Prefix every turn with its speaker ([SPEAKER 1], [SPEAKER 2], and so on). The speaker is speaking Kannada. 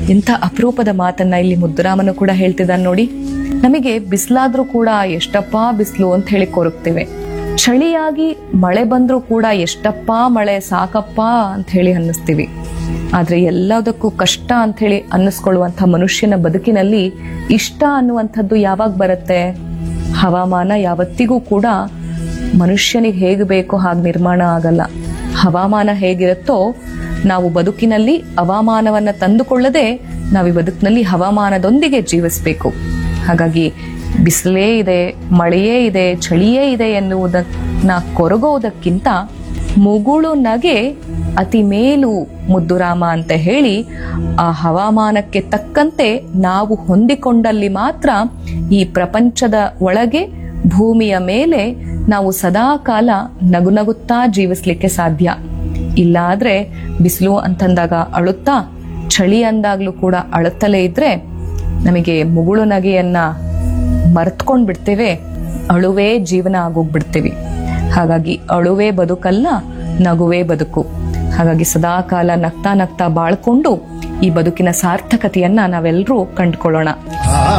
[SPEAKER 1] ಎಂಥ ಅಪರೂಪದ ಮಾತನ್ನ ಇಲ್ಲಿ ಮುದ್ದುರಾಮನು ಕೂಡ ಹೇಳ್ತಿದ್ದಾನೆ ನೋಡಿ ನಮಗೆ ಬಿಸಿಲಾದ್ರೂ ಕೂಡ ಎಷ್ಟಪ್ಪ ಬಿಸಿಲು ಅಂತ ಹೇಳಿ ಕೊರಗ್ತೇವೆ ಚಳಿಯಾಗಿ ಮಳೆ ಬಂದ್ರೂ ಕೂಡ ಎಷ್ಟಪ್ಪ ಮಳೆ ಸಾಕಪ್ಪ ಅಂತ ಹೇಳಿ ಅನ್ನಿಸ್ತೀವಿ ಆದ್ರೆ ಎಲ್ಲದಕ್ಕೂ ಕಷ್ಟ ಅಂತ ಹೇಳಿ ಅನ್ನಿಸ್ಕೊಳ್ಳುವಂಥ ಮನುಷ್ಯನ ಬದುಕಿನಲ್ಲಿ ಇಷ್ಟ ಅನ್ನುವಂಥದ್ದು ಯಾವಾಗ ಬರುತ್ತೆ ಹವಾಮಾನ ಯಾವತ್ತಿಗೂ ಕೂಡ ಮನುಷ್ಯನಿಗೆ ಹೇಗೆ ಬೇಕೋ ಹಾಗೆ ನಿರ್ಮಾಣ ಆಗಲ್ಲ ಹವಾಮಾನ ಹೇಗಿರುತ್ತೋ ನಾವು ಬದುಕಿನಲ್ಲಿ ಹವಾಮಾನವನ್ನ ತಂದುಕೊಳ್ಳದೆ ನಾವು ಈ ಬದುಕಿನಲ್ಲಿ ಹವಾಮಾನದೊಂದಿಗೆ ಜೀವಿಸಬೇಕು ಹಾಗಾಗಿ ಬಿಸಿಲೇ ಇದೆ ಮಳೆಯೇ ಇದೆ ಚಳಿಯೇ ಇದೆ ಎನ್ನುವುದನ್ನ ಕೊರಗೋದಕ್ಕಿಂತ ಮುಗುಳು ನಗೆ ಅತಿ ಮೇಲು ಮುದ್ದುರಾಮ ಅಂತ ಹೇಳಿ ಆ ಹವಾಮಾನಕ್ಕೆ ತಕ್ಕಂತೆ ನಾವು ಹೊಂದಿಕೊಂಡಲ್ಲಿ ಮಾತ್ರ ಈ ಪ್ರಪಂಚದ ಒಳಗೆ ಭೂಮಿಯ ಮೇಲೆ ನಾವು ಸದಾ ಕಾಲ ನಗುನಗುತ್ತಾ ಜೀವಿಸ್ಲಿಕ್ಕೆ ಸಾಧ್ಯ ಇಲ್ಲ ಆದ್ರೆ ಬಿಸಿಲು ಅಂತಂದಾಗ ಅಳುತ್ತಾ ಚಳಿ ಅಂದಾಗ್ಲೂ ಕೂಡ ಅಳುತ್ತಲೇ ಇದ್ರೆ ನಮಗೆ ಮುಗುಳು ನಗೆಯನ್ನ ಮರ್ತ್ಕೊಂಡ್ ಬಿಡ್ತೇವೆ ಅಳುವೇ ಜೀವನ ಆಗೋಗ್ಬಿಡ್ತೇವೆ ಹಾಗಾಗಿ ಅಳುವೇ ಬದುಕಲ್ಲ ನಗುವೇ ಬದುಕು ಹಾಗಾಗಿ ಸದಾ ಕಾಲ ನಗ್ತಾ ನಗ್ತಾ ಬಾಳ್ಕೊಂಡು ಈ ಬದುಕಿನ ಸಾರ್ಥಕತೆಯನ್ನ ನಾವೆಲ್ಲರೂ ಕಂಡುಕೊಳ್ಳೋಣ
[SPEAKER 2] ಆ